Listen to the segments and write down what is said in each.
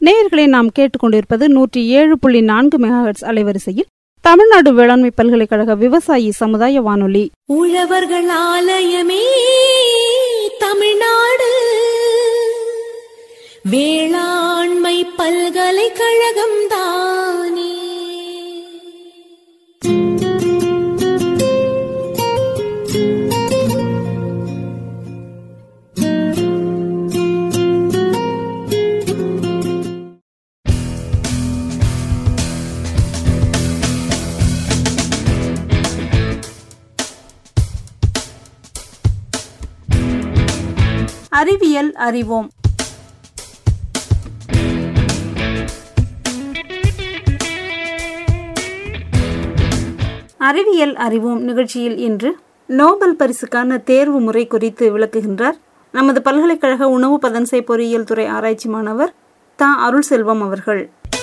நேயர்களை நாம் கேட்டுக்கொண்டிருப்பது நூற்றி ஏழு புள்ளி நான்கு மெகாஹெட்ஸ் அலைவரிசையில் தமிழ்நாடு வேளாண்மை பல்கலைக்கழக விவசாயி சமுதாய வானொலி உழவர்கள் ஆலயமே தமிழ்நாடு வேளாண்மை பல்கலைக்கழகம் தானே அறிவியல் அறிவோம் அறிவியல் அறிவோம் நிகழ்ச்சியில் இன்று நோபல் பரிசுக்கான தேர்வு முறை குறித்து விளக்குகின்றார் நமது பல்கலைக்கழக உணவு பதன்சை பொறியியல் துறை ஆராய்ச்சி மாணவர் தா அருள் செல்வம் அவர்கள்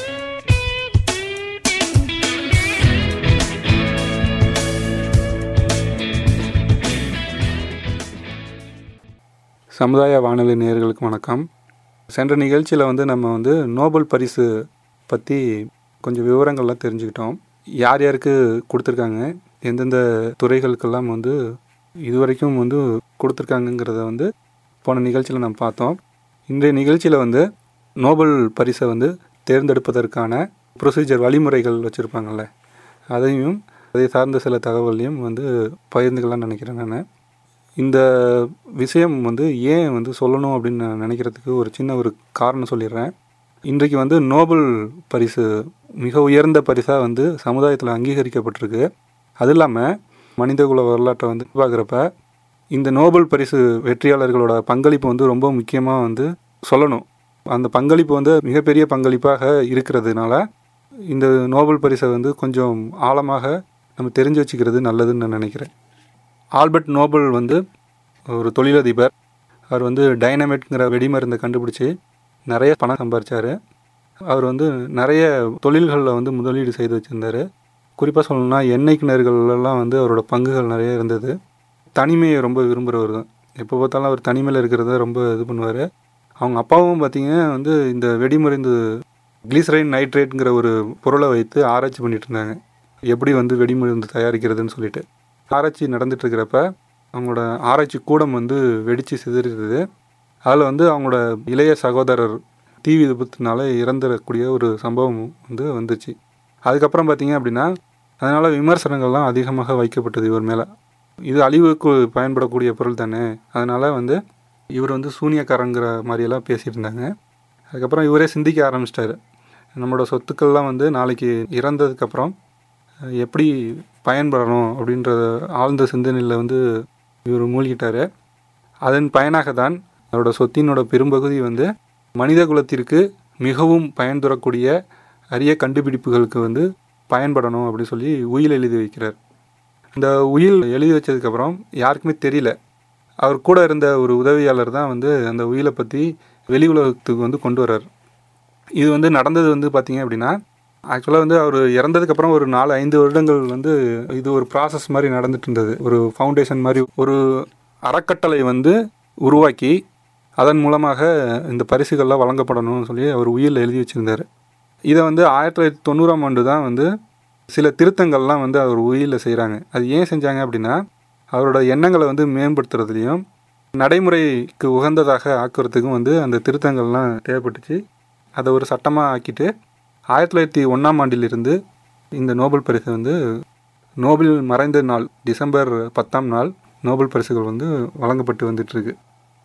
சமுதாய வானொலி நேயர்களுக்கு வணக்கம் சென்ற நிகழ்ச்சியில் வந்து நம்ம வந்து நோபல் பரிசு பற்றி கொஞ்சம் விவரங்கள்லாம் தெரிஞ்சுக்கிட்டோம் யார் யாருக்கு கொடுத்துருக்காங்க எந்தெந்த துறைகளுக்கெல்லாம் வந்து இதுவரைக்கும் வந்து கொடுத்துருக்காங்கங்கிறத வந்து போன நிகழ்ச்சியில் நம்ம பார்த்தோம் இன்றைய நிகழ்ச்சியில் வந்து நோபல் பரிசை வந்து தேர்ந்தெடுப்பதற்கான ப்ரொசீஜர் வழிமுறைகள் வச்சுருப்பாங்கள்ல அதையும் அதை சார்ந்த சில தகவலையும் வந்து பகிர்ந்துக்கலாம்னு நினைக்கிறேன் நான் இந்த விஷயம் வந்து ஏன் வந்து சொல்லணும் அப்படின்னு நான் நினைக்கிறதுக்கு ஒரு சின்ன ஒரு காரணம் சொல்லிடுறேன் இன்றைக்கு வந்து நோபல் பரிசு மிக உயர்ந்த பரிசாக வந்து சமுதாயத்தில் அங்கீகரிக்கப்பட்டிருக்கு அது இல்லாமல் மனிதகுல வரலாற்றை வந்து பார்க்குறப்ப இந்த நோபல் பரிசு வெற்றியாளர்களோட பங்களிப்பு வந்து ரொம்ப முக்கியமாக வந்து சொல்லணும் அந்த பங்களிப்பு வந்து மிகப்பெரிய பங்களிப்பாக இருக்கிறதுனால இந்த நோபல் பரிசை வந்து கொஞ்சம் ஆழமாக நம்ம தெரிஞ்சு வச்சுக்கிறது நல்லதுன்னு நான் நினைக்கிறேன் ஆல்பர்ட் நோபல் வந்து ஒரு தொழிலதிபர் அவர் வந்து டைனமைட்ங்கிற வெடிமருந்தை கண்டுபிடிச்சி நிறைய பணம் சம்பாரிச்சார் அவர் வந்து நிறைய தொழில்களில் வந்து முதலீடு செய்து வச்சுருந்தார் குறிப்பாக சொல்லணும்னா எண்ணெய் கிணறுகள்லாம் வந்து அவரோட பங்குகள் நிறைய இருந்தது தனிமையை ரொம்ப விரும்புகிறவர் தான் எப்போ பார்த்தாலும் அவர் தனிமையில் இருக்கிறத ரொம்ப இது பண்ணுவார் அவங்க அப்பாவும் பார்த்தீங்கன்னா வந்து இந்த வெடிமருந்து கிளிசரைன் நைட்ரேட்ங்கிற ஒரு பொருளை வைத்து ஆராய்ச்சி பண்ணிட்டு இருந்தாங்க எப்படி வந்து வெடிமருந்து தயாரிக்கிறதுன்னு சொல்லிட்டு ஆராய்ச்சி நடந்துட்டு இருக்கிறப்ப அவங்களோட ஆராய்ச்சி கூடம் வந்து வெடித்து சிதறிடுது அதில் வந்து அவங்களோட இளைய சகோதரர் தீ விபத்துனால இறந்துடக்கூடிய ஒரு சம்பவம் வந்து வந்துச்சு அதுக்கப்புறம் பார்த்தீங்க அப்படின்னா அதனால் விமர்சனங்கள்லாம் அதிகமாக வைக்கப்பட்டது இவர் மேலே இது அழிவுக்கு பயன்படக்கூடிய பொருள் தானே அதனால் வந்து இவர் வந்து சூனியக்காரங்கிற மாதிரியெல்லாம் பேசியிருந்தாங்க அதுக்கப்புறம் இவரே சிந்திக்க ஆரம்பிச்சிட்டாரு நம்மளோட சொத்துக்கள்லாம் வந்து நாளைக்கு இறந்ததுக்கப்புறம் எப்படி பயன்படணும் அப்படின்ற ஆழ்ந்த சிந்தனையில் வந்து இவர் மூழ்கிட்டார் அதன் பயனாக தான் அவரோட சொத்தினோட பெரும்பகுதி வந்து மனித குலத்திற்கு மிகவும் பயன் தரக்கூடிய அரிய கண்டுபிடிப்புகளுக்கு வந்து பயன்படணும் அப்படின்னு சொல்லி உயில் எழுதி வைக்கிறார் இந்த உயில் எழுதி வச்சதுக்கப்புறம் யாருக்குமே தெரியல அவர் கூட இருந்த ஒரு உதவியாளர் தான் வந்து அந்த உயிலை பற்றி வெளி உலகத்துக்கு வந்து கொண்டு வர்றார் இது வந்து நடந்தது வந்து பார்த்தீங்க அப்படின்னா ஆக்சுவலாக வந்து அவர் இறந்ததுக்கப்புறம் ஒரு நாலு ஐந்து வருடங்கள் வந்து இது ஒரு ப்ராசஸ் மாதிரி நடந்துட்டு இருந்தது ஒரு ஃபவுண்டேஷன் மாதிரி ஒரு அறக்கட்டளை வந்து உருவாக்கி அதன் மூலமாக இந்த பரிசுகள்லாம் வழங்கப்படணும்னு சொல்லி அவர் உயிரில் எழுதி வச்சுருந்தார் இதை வந்து ஆயிரத்தி தொள்ளாயிரத்தி தொண்ணூறாம் ஆண்டு தான் வந்து சில திருத்தங்கள்லாம் வந்து அவர் உயிரில் செய்கிறாங்க அது ஏன் செஞ்சாங்க அப்படின்னா அவரோட எண்ணங்களை வந்து மேம்படுத்துறதுலையும் நடைமுறைக்கு உகந்ததாக ஆக்குறதுக்கும் வந்து அந்த திருத்தங்கள்லாம் தேவைப்பட்டுச்சு அதை ஒரு சட்டமாக ஆக்கிட்டு ஆயிரத்தி தொள்ளாயிரத்தி ஒன்றாம் ஆண்டிலிருந்து இந்த நோபல் பரிசு வந்து நோபல் மறைந்த நாள் டிசம்பர் பத்தாம் நாள் நோபல் பரிசுகள் வந்து வழங்கப்பட்டு வந்துட்டுருக்கு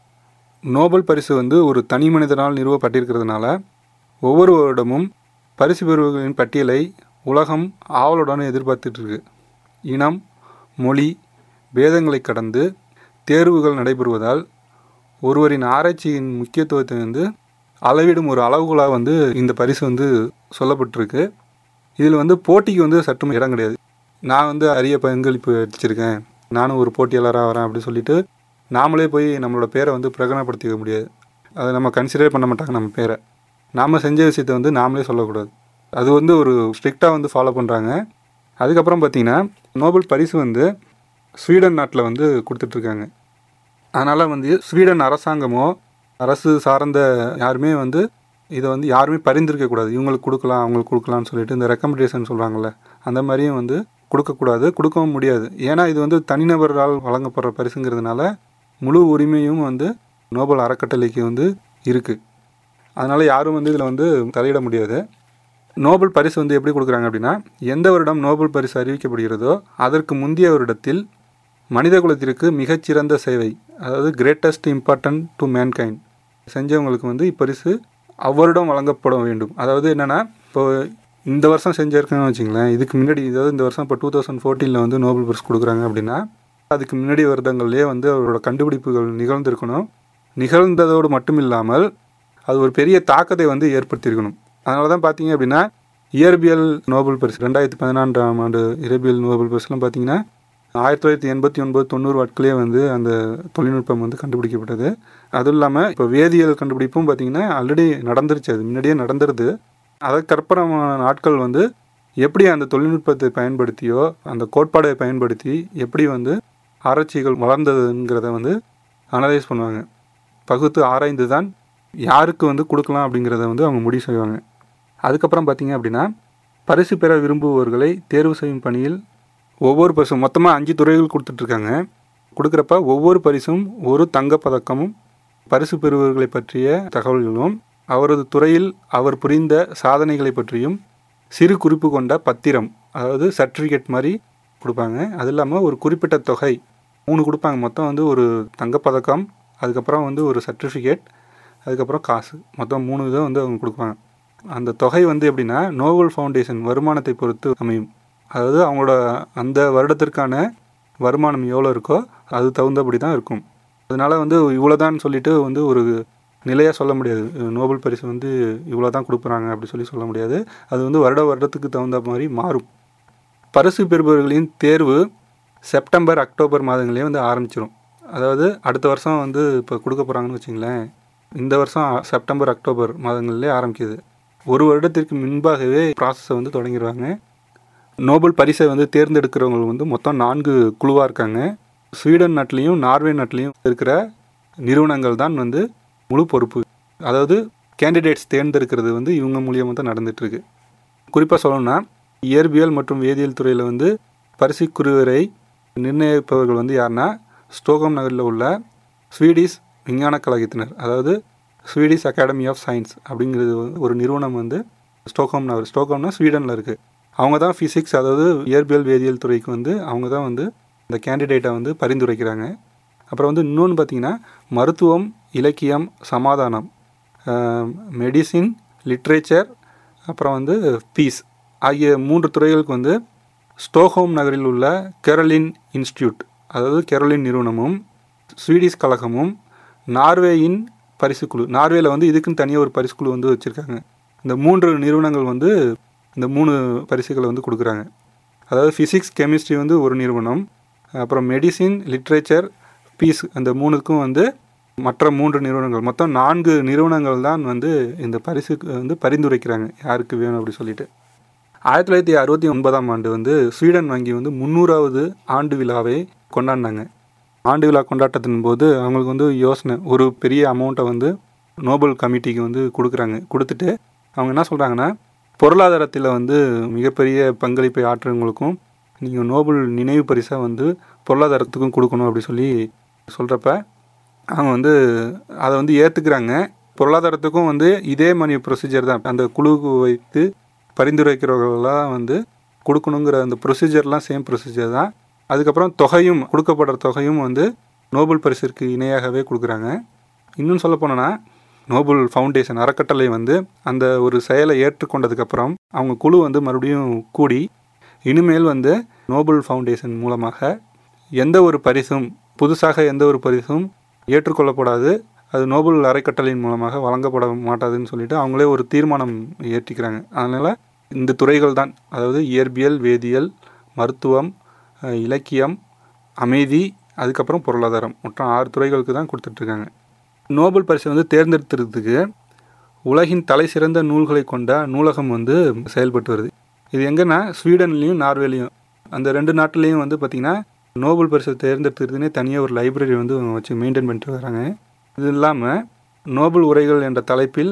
நோபல் பரிசு வந்து ஒரு தனி மனிதனால் நிறுவப்பட்டிருக்கிறதுனால ஒவ்வொரு வருடமும் பரிசு பெறுவர்களின் பட்டியலை உலகம் ஆவலுடன் எதிர்பார்த்துட்டு இருக்கு இனம் மொழி பேதங்களை கடந்து தேர்வுகள் நடைபெறுவதால் ஒருவரின் ஆராய்ச்சியின் முக்கியத்துவத்தை வந்து அளவிடும் ஒரு அளவுகோலாக வந்து இந்த பரிசு வந்து சொல்லப்பட்டிருக்கு இதில் வந்து போட்டிக்கு வந்து சற்றும் இடம் கிடையாது நான் வந்து அரிய பங்களிப்பு அடிச்சிருக்கேன் நானும் ஒரு போட்டியாளராக வரேன் அப்படின்னு சொல்லிட்டு நாமளே போய் நம்மளோட பேரை வந்து பிரகடனப்படுத்திக்க முடியாது அதை நம்ம கன்சிடர் பண்ண மாட்டாங்க நம்ம பேரை நாம் செஞ்ச விஷயத்தை வந்து நாமளே சொல்லக்கூடாது அது வந்து ஒரு ஸ்ட்ரிக்டாக வந்து ஃபாலோ பண்ணுறாங்க அதுக்கப்புறம் பார்த்தீங்கன்னா நோபல் பரிசு வந்து ஸ்வீடன் நாட்டில் வந்து கொடுத்துட்ருக்காங்க அதனால் வந்து ஸ்வீடன் அரசாங்கமோ அரசு சார்ந்த யாருமே வந்து இதை வந்து யாருமே பரிந்துரைக்கக்கூடாது இவங்களுக்கு கொடுக்கலாம் அவங்களுக்கு கொடுக்கலாம்னு சொல்லிட்டு இந்த ரெக்கமெண்டேஷன் சொல்கிறாங்கல்ல அந்த மாதிரியும் வந்து கொடுக்கக்கூடாது கொடுக்கவும் முடியாது ஏன்னா இது வந்து தனிநபரால் வழங்கப்படுற பரிசுங்கிறதுனால முழு உரிமையும் வந்து நோபல் அறக்கட்டளைக்கு வந்து இருக்குது அதனால் யாரும் வந்து இதில் வந்து தலையிட முடியாது நோபல் பரிசு வந்து எப்படி கொடுக்குறாங்க அப்படின்னா எந்த வருடம் நோபல் பரிசு அறிவிக்கப்படுகிறதோ அதற்கு முந்தைய வருடத்தில் மனித குலத்திற்கு மிகச்சிறந்த சேவை அதாவது கிரேட்டஸ்ட் இம்பார்ட்டன்ட் டு மேன்கைண்ட் செஞ்சவங்களுக்கு வந்து இப்பரிசு அவ்வருடம் வழங்கப்பட வேண்டும் அதாவது என்னென்னா இப்போ இந்த வருஷம் செஞ்சிருக்கேன்னு வச்சுங்களேன் இதுக்கு முன்னாடி அதாவது இந்த வருஷம் இப்போ டூ தௌசண்ட் ஃபோர்டீனில் வந்து நோபல் பரிசு கொடுக்குறாங்க அப்படின்னா அதுக்கு முன்னாடி வருடங்கள்லேயே வந்து அவரோட கண்டுபிடிப்புகள் நிகழ்ந்திருக்கணும் நிகழ்ந்ததோடு மட்டும் இல்லாமல் அது ஒரு பெரிய தாக்கத்தை வந்து ஏற்படுத்தியிருக்கணும் அதனால தான் பார்த்தீங்க அப்படின்னா இயற்பியல் நோபல் பரிசு ரெண்டாயிரத்தி பதினான்காம் ஆண்டு இயற்பியல் நோபல் பரிசுலாம் பார்த்தீங்கன்னா ஆயிரத்தி தொள்ளாயிரத்தி எண்பத்தி ஒன்பது தொண்ணூறு வாட்களே வந்து அந்த தொழில்நுட்பம் வந்து கண்டுபிடிக்கப்பட்டது அதுவும் இல்லாமல் இப்போ வேதியியல் கண்டுபிடிப்பும் பார்த்தீங்கன்னா ஆல்ரெடி நடந்துருச்சு அது முன்னாடியே நடந்துருது அதற்கப்புறமான நாட்கள் வந்து எப்படி அந்த தொழில்நுட்பத்தை பயன்படுத்தியோ அந்த கோட்பாடை பயன்படுத்தி எப்படி வந்து ஆராய்ச்சிகள் வளர்ந்ததுங்கிறத வந்து அனலைஸ் பண்ணுவாங்க பகுத்து ஆராய்ந்து தான் யாருக்கு வந்து கொடுக்கலாம் அப்படிங்கிறத வந்து அவங்க முடிவு செய்வாங்க அதுக்கப்புறம் பார்த்தீங்க அப்படின்னா பரிசு பெற விரும்புவோர்களை தேர்வு செய்யும் பணியில் ஒவ்வொரு பரிசும் மொத்தமாக அஞ்சு துறைகள் கொடுத்துட்ருக்காங்க கொடுக்குறப்ப ஒவ்வொரு பரிசும் ஒரு தங்கப்பதக்கமும் பரிசு பெறுபவர்களை பற்றிய தகவல்களும் அவரது துறையில் அவர் புரிந்த சாதனைகளை பற்றியும் சிறு குறிப்பு கொண்ட பத்திரம் அதாவது சர்டிஃபிகேட் மாதிரி கொடுப்பாங்க அது இல்லாமல் ஒரு குறிப்பிட்ட தொகை மூணு கொடுப்பாங்க மொத்தம் வந்து ஒரு தங்கப்பதக்கம் அதுக்கப்புறம் வந்து ஒரு சர்டிஃபிகேட் அதுக்கப்புறம் காசு மொத்தம் மூணு இதை வந்து அவங்க கொடுப்பாங்க அந்த தொகை வந்து எப்படின்னா நோவல் ஃபவுண்டேஷன் வருமானத்தை பொறுத்து அமையும் அதாவது அவங்களோட அந்த வருடத்திற்கான வருமானம் எவ்வளோ இருக்கோ அது தகுந்தபடி தான் இருக்கும் அதனால் வந்து இவ்வளோதான் சொல்லிட்டு வந்து ஒரு நிலையாக சொல்ல முடியாது நோபல் பரிசு வந்து இவ்வளோ தான் கொடுக்குறாங்க அப்படி சொல்லி சொல்ல முடியாது அது வந்து வருட வருடத்துக்கு தகுந்த மாதிரி மாறும் பரிசு பெறுபவர்களின் தேர்வு செப்டம்பர் அக்டோபர் மாதங்களே வந்து ஆரம்பிச்சிடும் அதாவது அடுத்த வருஷம் வந்து இப்போ கொடுக்க போகிறாங்கன்னு வச்சிங்களேன் இந்த வருஷம் செப்டம்பர் அக்டோபர் மாதங்கள்லேயே ஆரம்பிக்குது ஒரு வருடத்திற்கு முன்பாகவே ப்ராசஸை வந்து தொடங்கிடுவாங்க நோபல் பரிசை வந்து தேர்ந்தெடுக்கிறவங்க வந்து மொத்தம் நான்கு குழுவாக இருக்காங்க ஸ்வீடன் நாட்டிலையும் நார்வே நாட்டிலையும் இருக்கிற நிறுவனங்கள் தான் வந்து முழு பொறுப்பு அதாவது கேண்டிடேட்ஸ் தேர்ந்தெடுக்கிறது வந்து இவங்க மூலியமாக தான் நடந்துகிட்ருக்கு குறிப்பாக சொல்லணும்னா இயற்பியல் மற்றும் வேதியியல் துறையில் வந்து பரிசுக்குருவரை நிர்ணயிப்பவர்கள் வந்து யாருன்னா ஸ்டோகம் நகரில் உள்ள ஸ்வீடிஷ் விஞ்ஞான கழகத்தினர் அதாவது ஸ்வீடிஷ் அகாடமி ஆஃப் சயின்ஸ் அப்படிங்கிறது ஒரு நிறுவனம் வந்து ஸ்டோக்ஹோம் நகர் ஸ்டோக்ஹோம்னா ஸ்வீடனில் இருக்குது அவங்க தான் ஃபிசிக்ஸ் அதாவது இயற்பியல் வேதியியல் துறைக்கு வந்து அவங்க தான் வந்து இந்த கேண்டிடேட்டை வந்து பரிந்துரைக்கிறாங்க அப்புறம் வந்து இன்னொன்று பார்த்தீங்கன்னா மருத்துவம் இலக்கியம் சமாதானம் மெடிசின் லிட்ரேச்சர் அப்புறம் வந்து பீஸ் ஆகிய மூன்று துறைகளுக்கு வந்து ஸ்டோக்ஹோம் நகரில் உள்ள கெரலின் இன்ஸ்டியூட் அதாவது கெரலின் நிறுவனமும் ஸ்வீடிஷ் கழகமும் நார்வேயின் பரிசுக்குழு நார்வேல வந்து இதுக்குன்னு தனியாக ஒரு பரிசுக்குழு வந்து வச்சுருக்காங்க இந்த மூன்று நிறுவனங்கள் வந்து இந்த மூணு பரிசுகளை வந்து கொடுக்குறாங்க அதாவது ஃபிசிக்ஸ் கெமிஸ்ட்ரி வந்து ஒரு நிறுவனம் அப்புறம் மெடிசின் லிட்ரேச்சர் பீஸ் அந்த மூணுக்கும் வந்து மற்ற மூன்று நிறுவனங்கள் மொத்தம் நான்கு நிறுவனங்கள் தான் வந்து இந்த பரிசுக்கு வந்து பரிந்துரைக்கிறாங்க யாருக்கு வேணும் அப்படி சொல்லிட்டு ஆயிரத்தி தொள்ளாயிரத்தி அறுபத்தி ஒன்பதாம் ஆண்டு வந்து ஸ்வீடன் வங்கி வந்து முந்நூறாவது ஆண்டு விழாவை கொண்டாடினாங்க ஆண்டு விழா கொண்டாட்டத்தின் போது அவங்களுக்கு வந்து யோசனை ஒரு பெரிய அமௌண்ட்டை வந்து நோபல் கமிட்டிக்கு வந்து கொடுக்குறாங்க கொடுத்துட்டு அவங்க என்ன சொல்கிறாங்கன்னா பொருளாதாரத்தில் வந்து மிகப்பெரிய பங்களிப்பை ஆற்றுறவங்களுக்கும் நீங்கள் நோபல் நினைவு பரிசாக வந்து பொருளாதாரத்துக்கும் கொடுக்கணும் அப்படி சொல்லி சொல்கிறப்ப அவங்க வந்து அதை வந்து ஏற்றுக்கிறாங்க பொருளாதாரத்துக்கும் வந்து இதே மாதிரி ப்ரொசீஜர் தான் அந்த குழுவுக்கு வைத்து பரிந்துரைக்கிறவர்களெல்லாம் வந்து கொடுக்கணுங்கிற அந்த ப்ரொசீஜர்லாம் சேம் ப்ரொசீஜர் தான் அதுக்கப்புறம் தொகையும் கொடுக்கப்படுற தொகையும் வந்து நோபல் பரிசிற்கு இணையாகவே கொடுக்குறாங்க இன்னும் சொல்ல போனோன்னா நோபல் ஃபவுண்டேஷன் அறக்கட்டளை வந்து அந்த ஒரு செயலை ஏற்றுக்கொண்டதுக்கப்புறம் அவங்க குழு வந்து மறுபடியும் கூடி இனிமேல் வந்து நோபல் ஃபவுண்டேஷன் மூலமாக எந்த ஒரு பரிசும் புதுசாக எந்த ஒரு பரிசும் ஏற்றுக்கொள்ளப்படாது அது நோபல் அறக்கட்டளையின் மூலமாக வழங்கப்பட மாட்டாதுன்னு சொல்லிட்டு அவங்களே ஒரு தீர்மானம் ஏற்றிக்கிறாங்க அதனால் இந்த துறைகள் தான் அதாவது இயற்பியல் வேதியியல் மருத்துவம் இலக்கியம் அமைதி அதுக்கப்புறம் பொருளாதாரம் மொத்தம் ஆறு துறைகளுக்கு தான் கொடுத்துட்ருக்காங்க நோபல் பரிசை வந்து தேர்ந்தெடுத்துறதுக்கு உலகின் தலை சிறந்த நூல்களை கொண்ட நூலகம் வந்து செயல்பட்டு வருது இது எங்கன்னா ஸ்வீடன்லேயும் நார்வேலையும் அந்த ரெண்டு நாட்டிலையும் வந்து பார்த்திங்கன்னா நோபல் பரிசை தேர்ந்தெடுத்துறதுனே தனியாக ஒரு லைப்ரரி வந்து வச்சு மெயின்டைன் பண்ணிட்டு வராங்க இது இல்லாமல் நோபல் உரைகள் என்ற தலைப்பில்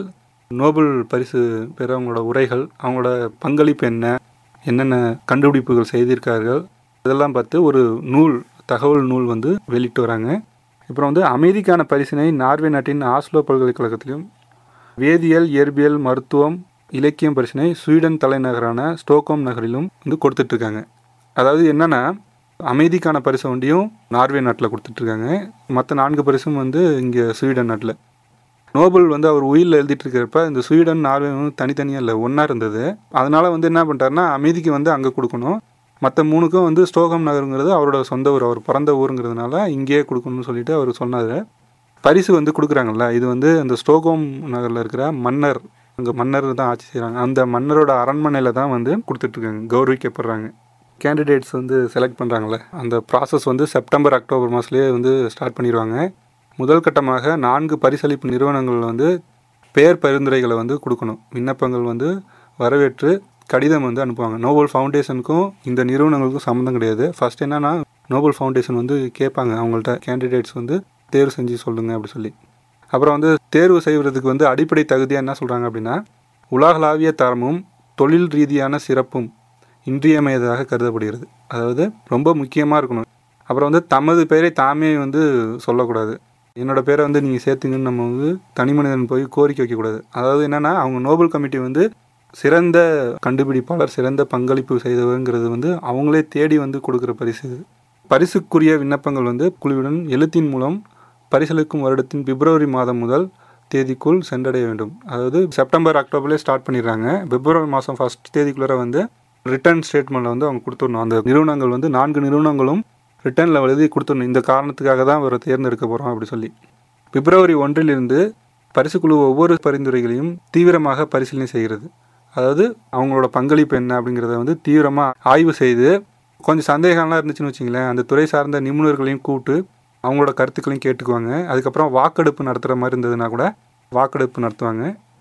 நோபல் பரிசு பெறவங்களோட உரைகள் அவங்களோட பங்களிப்பு என்ன என்னென்ன கண்டுபிடிப்புகள் செய்திருக்கார்கள் இதெல்லாம் பார்த்து ஒரு நூல் தகவல் நூல் வந்து வெளியிட்டு வராங்க அப்புறம் வந்து அமைதிக்கான பரிசினை நார்வே நாட்டின் ஆஸ்லோ பல்கலைக்கழகத்திலும் வேதியியல் இயற்பியல் மருத்துவம் இலக்கியம் பரிசினை ஸ்வீடன் தலைநகரான ஸ்டோக்ஹோம் நகரிலும் வந்து கொடுத்துட்ருக்காங்க அதாவது என்னென்னா அமைதிக்கான பரிசு வண்டியும் நார்வே நாட்டில் கொடுத்துட்ருக்காங்க மற்ற நான்கு பரிசும் வந்து இங்கே ஸ்வீடன் நாட்டில் நோபல் வந்து அவர் உயிரில் எழுதிட்டு இருக்கிறப்ப இந்த ஸ்வீடன் நார்வே வந்து தனித்தனியாக இல்லை ஒன்றா இருந்தது அதனால் வந்து என்ன பண்ணிட்டாருன்னா அமைதிக்கு வந்து அங்கே கொடுக்கணும் மற்ற மூணுக்கும் வந்து ஸ்டோகம் நகருங்கிறது அவரோட சொந்த ஊர் அவர் பிறந்த ஊருங்கிறதுனால இங்கேயே கொடுக்கணும்னு சொல்லிட்டு அவர் சொன்னார் பரிசு வந்து கொடுக்குறாங்கல்ல இது வந்து அந்த ஸ்டோகோம் நகரில் இருக்கிற மன்னர் அங்கே மன்னர் தான் ஆட்சி செய்கிறாங்க அந்த மன்னரோட அரண்மனையில் தான் வந்து கொடுத்துட்ருக்காங்க கௌரவிக்கப்படுறாங்க கேண்டிடேட்ஸ் வந்து செலக்ட் பண்ணுறாங்கல்ல அந்த ப்ராசஸ் வந்து செப்டம்பர் அக்டோபர் மாதத்துலேயே வந்து ஸ்டார்ட் பண்ணிடுவாங்க முதல் கட்டமாக நான்கு பரிசளிப்பு நிறுவனங்கள் வந்து பெயர் பரிந்துரைகளை வந்து கொடுக்கணும் விண்ணப்பங்கள் வந்து வரவேற்று கடிதம் வந்து அனுப்புவாங்க நோபல் ஃபவுண்டேஷனுக்கும் இந்த நிறுவனங்களுக்கும் சம்மந்தம் கிடையாது ஃபர்ஸ்ட் என்னன்னா நோபல் ஃபவுண்டேஷன் வந்து கேட்பாங்க அவங்கள்ட்ட கேண்டிடேட்ஸ் வந்து தேர்வு செஞ்சு சொல்லுங்க அப்படி சொல்லி அப்புறம் வந்து தேர்வு செய்வதற்கு வந்து அடிப்படை தகுதியாக என்ன சொல்கிறாங்க அப்படின்னா உலகளாவிய தரமும் தொழில் ரீதியான சிறப்பும் இன்றியமையதாக கருதப்படுகிறது அதாவது ரொம்ப முக்கியமாக இருக்கணும் அப்புறம் வந்து தமது பெயரை தாமே வந்து சொல்லக்கூடாது என்னோட பேரை வந்து நீங்கள் சேர்த்துங்கன்னு நம்ம வந்து தனி மனிதன் போய் கோரிக்கை வைக்கக்கூடாது அதாவது என்னென்னா அவங்க நோபல் கமிட்டி வந்து சிறந்த கண்டுபிடிப்பாளர் சிறந்த பங்களிப்பு செய்தவங்கிறது வந்து அவங்களே தேடி வந்து கொடுக்குற பரிசு இது. பரிசுக்குரிய விண்ணப்பங்கள் வந்து குழுவுடன் எழுத்தின் மூலம் பரிசளிக்கும் வருடத்தின் பிப்ரவரி மாதம் முதல் தேதிக்குள் சென்றடைய வேண்டும் அதாவது செப்டம்பர் அக்டோபர்லேயே ஸ்டார்ட் பண்ணிடுறாங்க பிப்ரவரி மாதம் ஃபர்ஸ்ட் தேதிக்குள்ளே வந்து ரிட்டர்ன் ஸ்டேட்மெண்ட்டில் வந்து அவங்க கொடுத்துடணும் அந்த நிறுவனங்கள் வந்து நான்கு நிறுவனங்களும் ரிட்டர்னில் எழுதி கொடுத்துடணும் இந்த காரணத்துக்காக தான் அவரை தேர்ந்தெடுக்க போகிறோம் அப்படி சொல்லி பிப்ரவரி ஒன்றிலிருந்து பரிசுக்குழு ஒவ்வொரு பரிந்துரைகளையும் தீவிரமாக பரிசீலனை செய்கிறது அதாவது அவங்களோட பங்களிப்பு என்ன அப்படிங்கிறத வந்து தீவிரமாக ஆய்வு செய்து கொஞ்சம் சந்தேகம்லாம் இருந்துச்சுன்னு வச்சிங்களேன் அந்த துறை சார்ந்த நிபுணர்களையும் கூப்பிட்டு அவங்களோட கருத்துக்களையும் கேட்டுக்குவாங்க அதுக்கப்புறம் வாக்கெடுப்பு நடத்துகிற மாதிரி இருந்ததுன்னா கூட வாக்கெடுப்பு நடத்துவாங்க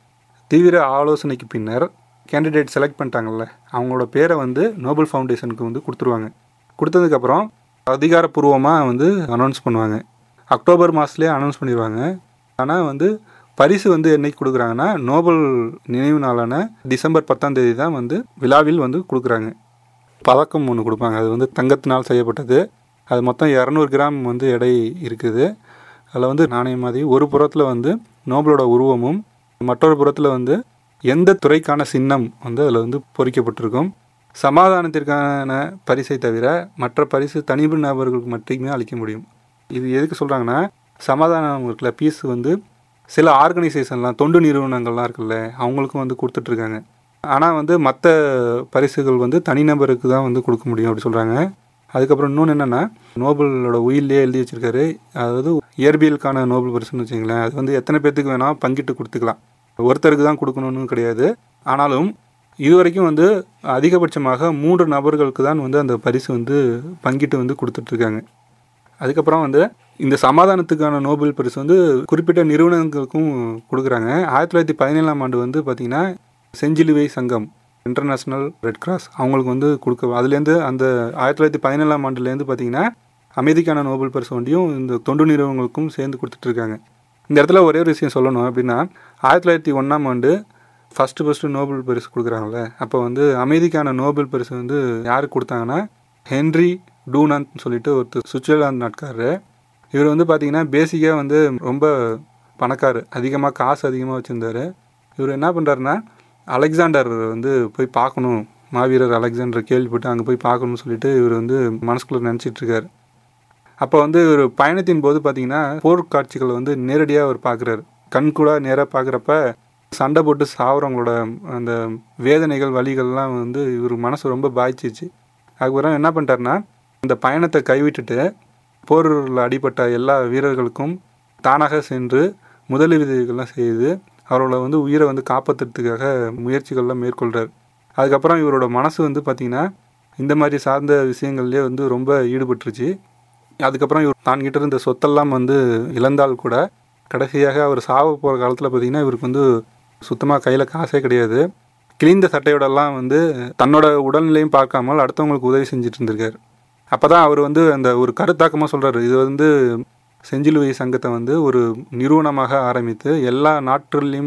தீவிர ஆலோசனைக்கு பின்னர் கேண்டிடேட் செலக்ட் பண்ணிட்டாங்கல்ல அவங்களோட பேரை வந்து நோபல் ஃபவுண்டேஷனுக்கு வந்து கொடுத்துருவாங்க கொடுத்ததுக்கப்புறம் அதிகாரப்பூர்வமாக வந்து அனௌன்ஸ் பண்ணுவாங்க அக்டோபர் மாதத்துலேயே அனௌன்ஸ் பண்ணிடுவாங்க ஆனால் வந்து பரிசு வந்து என்னைக்கு கொடுக்குறாங்கன்னா நோபல் நினைவு நாளான டிசம்பர் பத்தாம் தேதி தான் வந்து விழாவில் வந்து கொடுக்குறாங்க பதக்கம் ஒன்று கொடுப்பாங்க அது வந்து தங்கத்தினால் செய்யப்பட்டது அது மொத்தம் இரநூறு கிராம் வந்து எடை இருக்குது அதில் வந்து நாணயம் மாதிரி ஒரு புறத்தில் வந்து நோபலோட உருவமும் மற்றொரு புறத்தில் வந்து எந்த துறைக்கான சின்னம் வந்து அதில் வந்து பொறிக்கப்பட்டிருக்கும் சமாதானத்திற்கான பரிசை தவிர மற்ற பரிசு தனிப்பு நபர்களுக்கு மட்டுமே அளிக்க முடியும் இது எதுக்கு சொல்கிறாங்கன்னா சமாதானம் இருக்குல்ல பீஸ் வந்து சில ஆர்கனைசேஷன்லாம் தொண்டு நிறுவனங்கள்லாம் இருக்குல்ல அவங்களுக்கும் வந்து கொடுத்துட்ருக்காங்க ஆனால் வந்து மற்ற பரிசுகள் வந்து தனிநபருக்கு தான் வந்து கொடுக்க முடியும் அப்படி சொல்கிறாங்க அதுக்கப்புறம் இன்னொன்று என்னென்னா நோபலோட உயிர்லேயே எழுதி வச்சிருக்காரு அதாவது இயற்பியலுக்கான நோபல் பரிசுன்னு வச்சுங்களேன் அது வந்து எத்தனை பேர்த்துக்கு வேணால் பங்கிட்டு கொடுத்துக்கலாம் ஒருத்தருக்கு தான் கொடுக்கணும்னு கிடையாது ஆனாலும் இதுவரைக்கும் வந்து அதிகபட்சமாக மூன்று நபர்களுக்கு தான் வந்து அந்த பரிசு வந்து பங்கிட்டு வந்து கொடுத்துட்ருக்காங்க அதுக்கப்புறம் வந்து இந்த சமாதானத்துக்கான நோபல் பரிசு வந்து குறிப்பிட்ட நிறுவனங்களுக்கும் கொடுக்குறாங்க ஆயிரத்தி தொள்ளாயிரத்தி பதினேழாம் ஆண்டு வந்து பார்த்திங்கன்னா செஞ்சிலுவை சங்கம் இன்டர்நேஷ்னல் ரெட் கிராஸ் அவங்களுக்கு வந்து கொடுக்க அதுலேருந்து அந்த ஆயிரத்தி தொள்ளாயிரத்தி பதினேழாம் ஆண்டுலேருந்து பார்த்தீங்கன்னா அமைதிக்கான நோபல் பரிசு வண்டியும் இந்த தொண்டு நிறுவனங்களுக்கும் சேர்ந்து கொடுத்துட்ருக்காங்க இந்த இடத்துல ஒரே ஒரு விஷயம் சொல்லணும் அப்படின்னா ஆயிரத்தி தொள்ளாயிரத்தி ஒன்றாம் ஆண்டு ஃபஸ்ட்டு ஃபஸ்ட்டு நோபல் பரிசு கொடுக்குறாங்கல்ல அப்போ வந்து அமைதிக்கான நோபல் பரிசு வந்து யாருக்கு கொடுத்தாங்கன்னா ஹென்ரி டூனான்னு சொல்லிட்டு ஒருத்தர் சுவிட்சர்லாந்து நாட்காரரு இவர் வந்து பார்த்தீங்கன்னா பேசிக்காக வந்து ரொம்ப பணக்காரு அதிகமாக காசு அதிகமாக வச்சுருந்தாரு இவர் என்ன பண்ணுறாருன்னா அலெக்சாண்டர் வந்து போய் பார்க்கணும் மாவீரர் அலெக்சாண்டர் கேள்விப்பட்டு அங்கே போய் பார்க்கணும்னு சொல்லிட்டு இவர் வந்து மனசுக்குள்ளே நினச்சிட்டு இருக்காரு அப்போ வந்து ஒரு பயணத்தின் போது பார்த்தீங்கன்னா போர் காட்சிகளை வந்து நேரடியாக அவர் பார்க்குறாரு கண் கூட நேராக பார்க்குறப்ப சண்டை போட்டு சாவறவங்களோட அந்த வேதனைகள் வலிகள்லாம் வந்து இவர் மனசு ரொம்ப பாதிச்சிச்சு அதுக்கப்புறம் என்ன பண்ணிட்டாருன்னா இந்த பயணத்தை கைவிட்டுட்டு போரில் அடிபட்ட எல்லா வீரர்களுக்கும் தானாக சென்று முதலுதவிகள்லாம் செய்து அவரோட வந்து உயிரை வந்து காப்பாற்றுறதுக்காக முயற்சிகள்லாம் மேற்கொள்கிறார் அதுக்கப்புறம் இவரோட மனசு வந்து பார்த்திங்கன்னா இந்த மாதிரி சார்ந்த விஷயங்கள்லேயே வந்து ரொம்ப ஈடுபட்டுருச்சு அதுக்கப்புறம் இவர் தான் கிட்ட இருந்த சொத்தெல்லாம் வந்து இழந்தால் கூட கடைசியாக அவர் சாவ போகிற காலத்தில் பார்த்திங்கன்னா இவருக்கு வந்து சுத்தமாக கையில் காசே கிடையாது கிழிந்த சட்டையோடலாம் வந்து தன்னோட உடல்நிலையும் பார்க்காமல் அடுத்தவங்களுக்கு உதவி செஞ்சுட்டு இருந்திருக்காரு அப்போ தான் அவர் வந்து அந்த ஒரு கருத்தாக்கமாக சொல்கிறாரு இது வந்து செஞ்சிலுவை சங்கத்தை வந்து ஒரு நிறுவனமாக ஆரம்பித்து எல்லா நாட்டிலையும்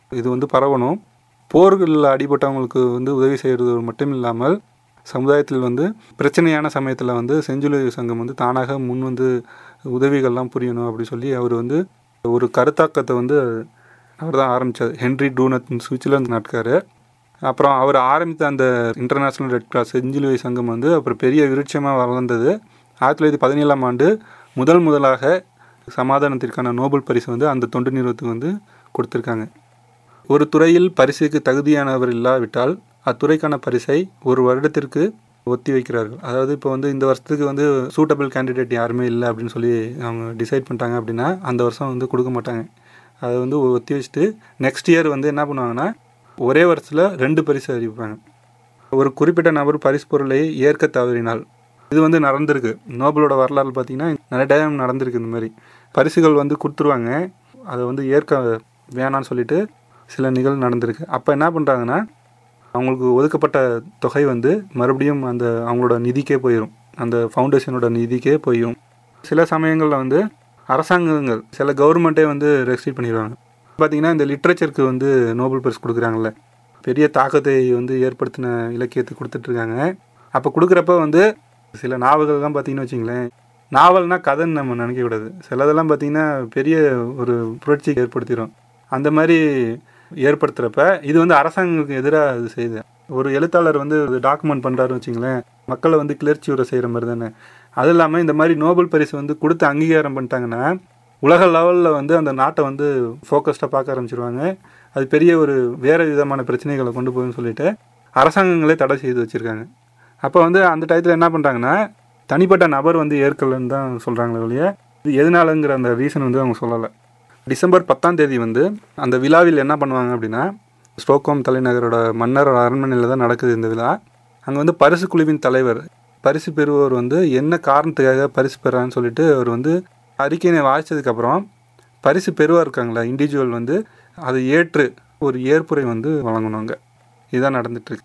இது வந்து பரவணும் போர்களில் அடிபட்டவங்களுக்கு வந்து உதவி செய்கிறது மட்டும் இல்லாமல் சமுதாயத்தில் வந்து பிரச்சனையான சமயத்தில் வந்து செஞ்சிலுவை சங்கம் வந்து தானாக முன் வந்து உதவிகள்லாம் புரியணும் அப்படி சொல்லி அவர் வந்து ஒரு கருத்தாக்கத்தை வந்து அவர் தான் ஆரம்பித்தார் ஹென்ரி டூனத் சுவிட்சர்லாந்து நாட்கார் அப்புறம் அவர் ஆரம்பித்த அந்த இன்டர்நேஷ்னல் ரெட் கிராஸ் செஞ்சிலுவை சங்கம் வந்து அப்புறம் பெரிய விருட்சமாக வளர்ந்தது ஆயிரத்தி தொள்ளாயிரத்தி பதினேழாம் ஆண்டு முதல் முதலாக சமாதானத்திற்கான நோபல் பரிசு வந்து அந்த தொண்டு நிறுவனத்துக்கு வந்து கொடுத்துருக்காங்க ஒரு துறையில் பரிசுக்கு தகுதியானவர் இல்லாவிட்டால் அத்துறைக்கான பரிசை ஒரு வருடத்திற்கு ஒத்தி வைக்கிறார்கள் அதாவது இப்போ வந்து இந்த வருஷத்துக்கு வந்து சூட்டபிள் கேண்டிடேட் யாருமே இல்லை அப்படின்னு சொல்லி அவங்க டிசைட் பண்ணிட்டாங்க அப்படின்னா அந்த வருஷம் வந்து கொடுக்க மாட்டாங்க அதை வந்து ஒத்தி வச்சுட்டு நெக்ஸ்ட் இயர் வந்து என்ன பண்ணுவாங்கன்னா ஒரே வருஷத்தில் ரெண்டு பரிசு அறிவிப்பாங்க ஒரு குறிப்பிட்ட நபர் பரிசு பொருளை ஏற்க தவறினால் இது வந்து நடந்திருக்கு நோபலோட வரலாறு பார்த்தீங்கன்னா நிறைய டைம் நடந்திருக்கு இந்த மாதிரி பரிசுகள் வந்து கொடுத்துருவாங்க அதை வந்து ஏற்க வேணான்னு சொல்லிட்டு சில நிகழ்வு நடந்திருக்கு அப்போ என்ன பண்ணுறாங்கன்னா அவங்களுக்கு ஒதுக்கப்பட்ட தொகை வந்து மறுபடியும் அந்த அவங்களோட நிதிக்கே போயிடும் அந்த ஃபவுண்டேஷனோட நிதிக்கே போயிடும் சில சமயங்களில் வந்து அரசாங்கங்கள் சில கவர்மெண்ட்டே வந்து ரெஸ்ட்ரிக்ட் பண்ணிடுவாங்க பார்த்தீங்கன்னா இந்த லிட்ரேச்சருக்கு வந்து நோபல் பரிசு கொடுக்குறாங்கல்ல பெரிய தாக்கத்தை வந்து ஏற்படுத்தின இலக்கியத்தை கொடுத்துட்ருக்காங்க அப்போ கொடுக்குறப்ப வந்து சில நாவல்கள்லாம் பார்த்தீங்கன்னு வச்சிங்களேன் நாவல்னால் கதைன்னு நம்ம நினைக்கக்கூடாது சிலதெல்லாம் பார்த்தீங்கன்னா பெரிய ஒரு புரட்சி ஏற்படுத்திடும் அந்த மாதிரி ஏற்படுத்துகிறப்ப இது வந்து அரசாங்கங்களுக்கு எதிராக இது செய்யுது ஒரு எழுத்தாளர் வந்து டாக்குமெண்ட் பண்ணுறாருன்னு வச்சிங்களேன் மக்களை வந்து கிளர்ச்சி உரை செய்கிற மாதிரி தானே அது இல்லாமல் இந்த மாதிரி நோபல் பரிசு வந்து கொடுத்து அங்கீகாரம் பண்ணிட்டாங்கன்னா உலக லெவலில் வந்து அந்த நாட்டை வந்து ஃபோக்கஸ்டாக பார்க்க ஆரம்பிச்சிருவாங்க அது பெரிய ஒரு வேறு விதமான பிரச்சனைகளை கொண்டு போகும்னு சொல்லிட்டு அரசாங்கங்களே தடை செய்து வச்சுருக்காங்க அப்போ வந்து அந்த டயத்தில் என்ன பண்ணுறாங்கன்னா தனிப்பட்ட நபர் வந்து ஏற்கலன்னு தான் சொல்கிறாங்களே ஒழிய இது எதனாலங்கிற அந்த ரீசன் வந்து அவங்க சொல்லலை டிசம்பர் பத்தாம் தேதி வந்து அந்த விழாவில் என்ன பண்ணுவாங்க அப்படின்னா ஸ்டோக்ஹோம் தலைநகரோட மன்னர் அரண்மனையில் தான் நடக்குது இந்த விழா அங்கே வந்து பரிசு குழுவின் தலைவர் பரிசு பெறுவோர் வந்து என்ன காரணத்துக்காக பரிசு பெறான்னு சொல்லிட்டு அவர் வந்து அறிக்கையை வாசித்ததுக்கப்புறம் பரிசு பெறுவார் இருக்காங்களா இண்டிவிஜுவல் வந்து அதை ஏற்று ஒரு ஏற்புரை வந்து வழங்கணுங்க இதுதான் நடந்துட்டுருக்கு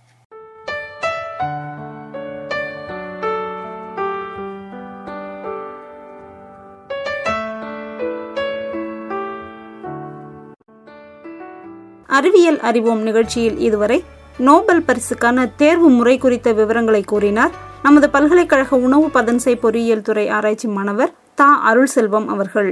அறிவியல் அறிவோம் நிகழ்ச்சியில் இதுவரை நோபல் பரிசுக்கான தேர்வு முறை குறித்த விவரங்களை கூறினார் நமது பல்கலைக்கழக உணவு பதன்சை பொறியியல் துறை ஆராய்ச்சி மாணவர் தா அருள் செல்வம் அவர்கள்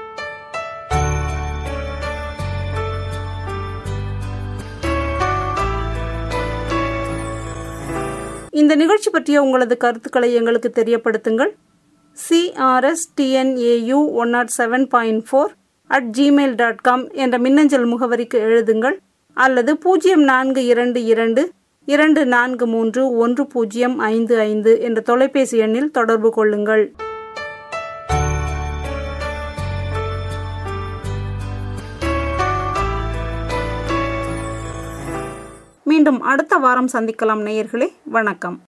இந்த நிகழ்ச்சி பற்றிய உங்களது கருத்துக்களை எங்களுக்கு தெரியப்படுத்துங்கள் C R S T N A U one nought seven point four at gmail dot com என்ற மின்னஞ்சல் முகவரிக்கு எழுதுங்கள் அல்லது பூஜ்ஜியம் நான்கு இரண்டு இரண்டு இரண்டு நான்கு மூன்று ஒன்று பூஜ்ஜியம் ஐந்து ஐந்து என்ற தொலைபேசி எண்ணில் தொடர்பு கொள்ளுங்கள் மீண்டும் அடுத்த வாரம் சந்திக்கலாம் நேயர்களே வணக்கம்